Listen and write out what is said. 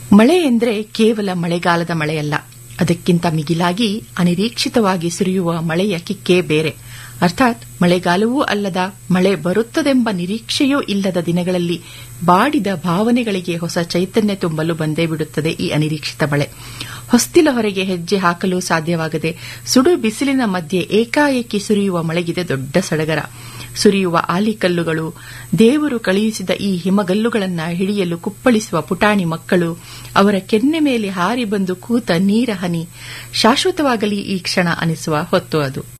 ಮಳೆ ಎಂದರೆ ಕೇವಲ ಮಳೆಗಾಲದ ಮಳೆಯಲ್ಲ ಅದಕ್ಕಿಂತ ಮಿಗಿಲಾಗಿ ಅನಿರೀಕ್ಷಿತವಾಗಿ ಸುರಿಯುವ ಮಳೆಯ ಕಿಕ್ಕೇ ಬೇರೆ ಅರ್ಥಾತ್ ಮಳೆಗಾಲವೂ ಅಲ್ಲದ ಮಳೆ ಬರುತ್ತದೆಂಬ ನಿರೀಕ್ಷೆಯೂ ಇಲ್ಲದ ದಿನಗಳಲ್ಲಿ ಬಾಡಿದ ಭಾವನೆಗಳಿಗೆ ಹೊಸ ಚೈತನ್ಯ ತುಂಬಲು ಬಂದೇ ಬಿಡುತ್ತದೆ ಈ ಅನಿರೀಕ್ಷಿತ ಮಳೆ ಹೊಸ್ತಿಲ ಹೊರಗೆ ಹೆಜ್ಜೆ ಹಾಕಲು ಸಾಧ್ಯವಾಗದೆ ಸುಡು ಬಿಸಿಲಿನ ಮಧ್ಯೆ ಏಕಾಏಕಿ ಸುರಿಯುವ ಮಳೆಗಿದೆ ದೊಡ್ಡ ಸಡಗರ ಸುರಿಯುವ ಆಲಿಕಲ್ಲುಗಳು ದೇವರು ಕಳುಹಿಸಿದ ಈ ಹಿಮಗಲ್ಲುಗಳನ್ನು ಹಿಡಿಯಲು ಕುಪ್ಪಳಿಸುವ ಪುಟಾಣಿ ಮಕ್ಕಳು ಅವರ ಕೆನ್ನೆ ಮೇಲೆ ಹಾರಿ ಬಂದು ಕೂತ ನೀರ ಹನಿ ಶಾಶ್ವತವಾಗಲಿ ಈ ಕ್ಷಣ ಅನಿಸುವ ಹೊತ್ತು ಅದು